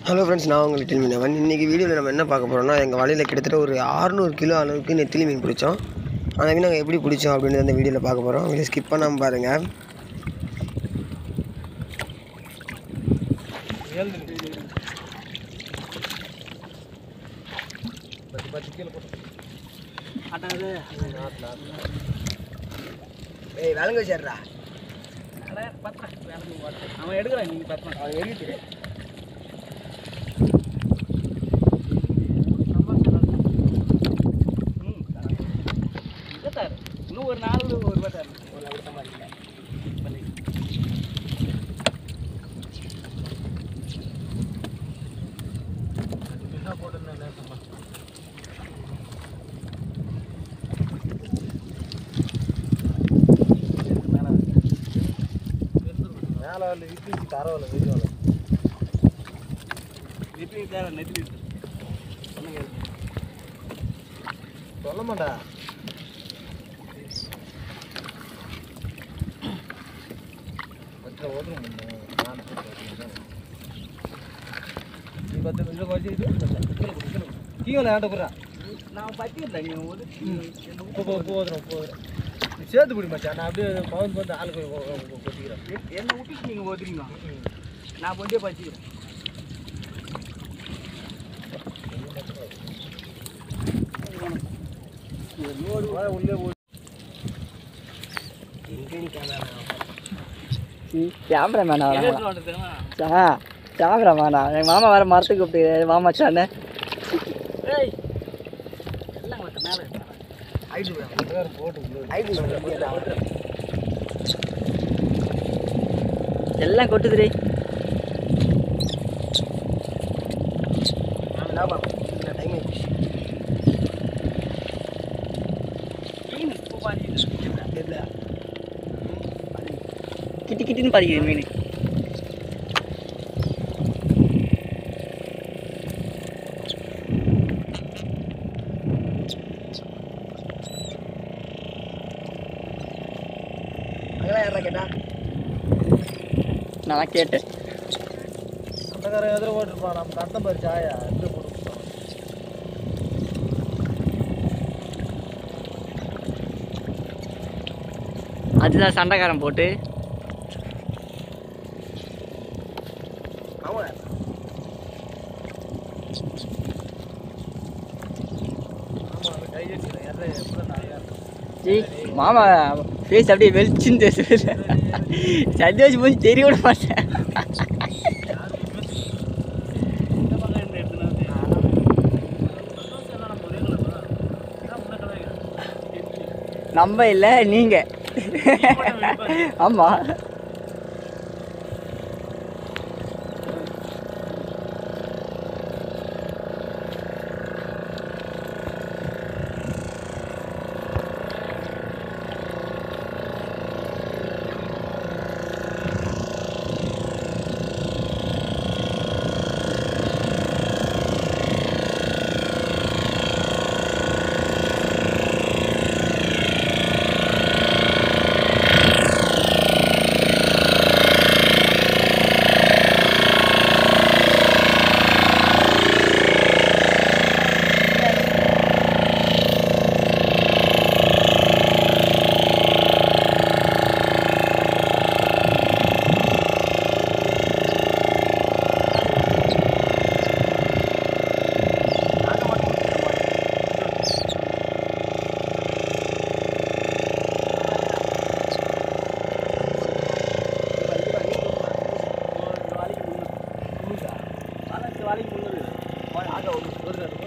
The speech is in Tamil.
ஹலோ ஃப்ரெண்ட்ஸ் நான் உங்களுக்கு நெத்திலி மீனவன் இன்றைக்கி வீடியோவில் நம்ம என்ன பார்க்க போகிறோம்னா எங்கள் வலையில் கிட்டத்தட்ட ஒரு 600 கிலோ அளவுக்கு நெத்திலி மீன் பிடிச்சோம் அந்த மீன் நாங்கள் எப்படி பிடிச்சோம் அப்படின்னு அந்த வீடியோவில் பார்க்க போகிறோம் வீடியோ ஸ்கிப் பண்ணாமல் பாருங்கள் ஏய் விலங்கு வச்சிடுறா அவன் எடுக்கிறான் நீங்க பத்திரம் அவன் எரியுது ம் இருபத்தாறு இன்னும் ஒரு நாலு ஒரு இருபத்தாறு ஒரு அடுத்த மாதிரி இல்லை பண்ணி மேலே வந்து விட்டு தரவில்ல வீடியோவில் நெத்திலி தேவை நெத்திலி சொல்லுங்க சொல்ல மாட்டா நான் பத்தியில்லை நீ ஒரு சேர்த்து பிடி மச்சான் நான் அப்படியே பவன் வந்து ஆளுக்கு கொட்டிக்கிறேன் என்ன விட்டுட்டு நீங்கள் ஓதுறீங்க நான் கொண்டே பச்சிக்கிறேன் உள்ளே கேமராமேனா என்ன ஆ கேமராமேனா எங்கள் மாமா வேறு மரத்துக்கு கூப்பிட்டு மாமா சாண்ணே ஏய் எல்லாம் கொஞ்சம் மேலே எல்லாம் கொட்டுதுரி மீன் இப்போ பாதிக்குது கிட்டி கிட்டின்னு பாதிக்குது மீன் நான் கேட்டேன் சொந்தக்காரன் எதிர ஓட்டிருப்பான் நம்ம கட்டம் பாரு சாயா எப்படி போட்டு அதுதான் சண்டைக்காரன் போட்டு ஆமாம் ஆமாம் கை வச்சுக்கிறேன் எதிர எப்படி நிறையா ஜி மாமா ஃபேஸ் அப்படியே வெளிச்சுன்னு பேசுறது சந்தோஷம் போய் தெரிய விட மாட்டேன் இந்த பக்கம் இருந்து எடுத்துன்னு வந்து நம்ம இல்லை நீங்கள் ஆமாம் வாழைக்கு முன்னூறு